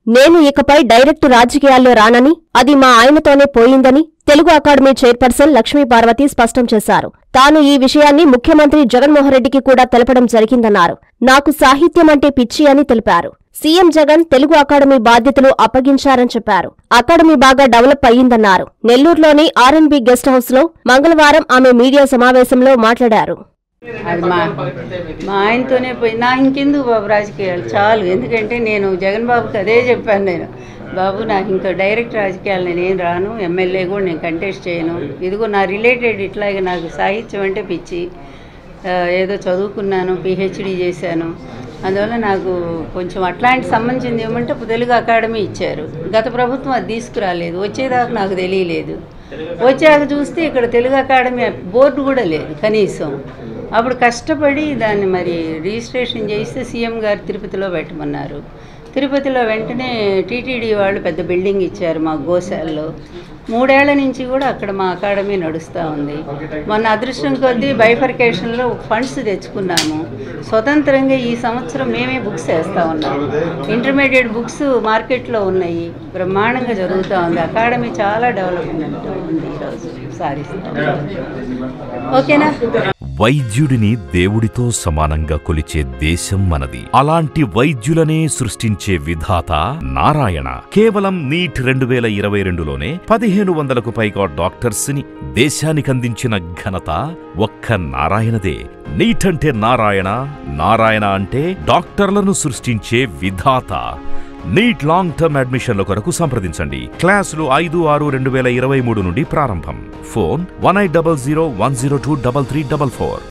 నేను ఇకపై డైరెక్ట్ రాజకీయాల్లో రానని అది మా ఆయనతోనే పోయిందని తెలుగు అకాడమీ చైర్పర్సన్ లక్ష్మీ పార్వతి స్పష్టం చేశారు తాను ఈ విషయాన్ని ముఖ్యమంత్రి జగన్మోహన్ రెడ్డికి కూడా తెలపడం జరిగిందన్నారు నాకు సాహిత్యం అంటే పిచ్చి అని తెలిపారు సీఎం జగన్ తెలుగు అకాడమీ బాధ్యతలు అప్పగించారని చెప్పారు అకాడమీ బాగా డెవలప్ అయ్యిందన్నారు నెల్లూరులోని ఆర్ఎన్బి గెస్ట్ హౌస్ లో మంగళవారం ఆమె మీడియా సమావేశంలో మాట్లాడారు అది మా మా ఆయనతోనే పోయి నా ఇంకెందుకు బాబు రాజకీయాలు చాలు ఎందుకంటే నేను జగన్ బాబుకి అదే చెప్పాను నేను బాబు నాకు ఇంకా డైరెక్ట్ రాజకీయాలు నేను ఏం రాను ఎమ్మెల్యే కూడా నేను కంటెస్ట్ చేయను ఇదిగో నా రిలేటెడ్ ఇట్లాగే నాకు సాహిత్యం అంటే పిచ్చి ఆ, ఏదో చదువుకున్నాను పిహెచ్డి చేశాను అందువల్ల నాకు కొంచెం అట్లాంటి సంబంధించింది ఏమంటే తెలుగు అకాడమీ ఇచ్చారు గత ప్రభుత్వం అది తీసుకురాలేదు వచ్చేదాకా నాకు తెలియలేదు వచ్చాక చూస్తే ఇక్కడ తెలుగు అకాడమీ బోర్డు కూడా లేదు కనీసం అప్పుడు కష్టపడి దాన్ని మరి రిజిస్ట్రేషన్ చేస్తే సీఎం గారు తిరుపతిలో పెట్టమన్నారు తిరుపతిలో వెంటనే టీటీడీ వాళ్ళు పెద్ద బిల్డింగ్ ఇచ్చారు మా గోశాలలో మూడేళ్ల నుంచి కూడా అక్కడ మా అకాడమీ నడుస్తూ ఉంది మొన్న అదృష్టం కొద్దీ బైఫర్కేషన్లో ఫండ్స్ తెచ్చుకున్నాము స్వతంత్రంగా ఈ సంవత్సరం మేమే బుక్స్ వేస్తూ ఉన్నాము ఇంటర్మీడియట్ బుక్స్ మార్కెట్లో ఉన్నాయి బ్రహ్మాండంగా జరుగుతూ ఉంది అకాడమీ చాలా డెవలప్మెంట్ ఉంది ఈరోజు సాధిస్తాం ఓకేనా వైద్యుడిని దేవుడితో సమానంగా కొలిచే దేశం మనది అలాంటి వైద్యులనే సృష్టించే విధాత నారాయణ కేవలం నీట్ రెండు వేల ఇరవై రెండులోనే పదిహేను వందలకు పైగా డాక్టర్స్ ని దేశానికందించిన ఘనత ఒక్క నారాయణదే నీట్ అంటే నారాయణ నారాయణ అంటే డాక్టర్లను సృష్టించే విధాత నీట్ లాంగ్ టర్మ్ అడ్మిషన్ల కొరకు సంప్రదించండి క్లాసులు ఐదు ఆరు రెండు వేల ఇరవై మూడు నుండి ప్రారంభం phone one eight double zero one zero two double three double four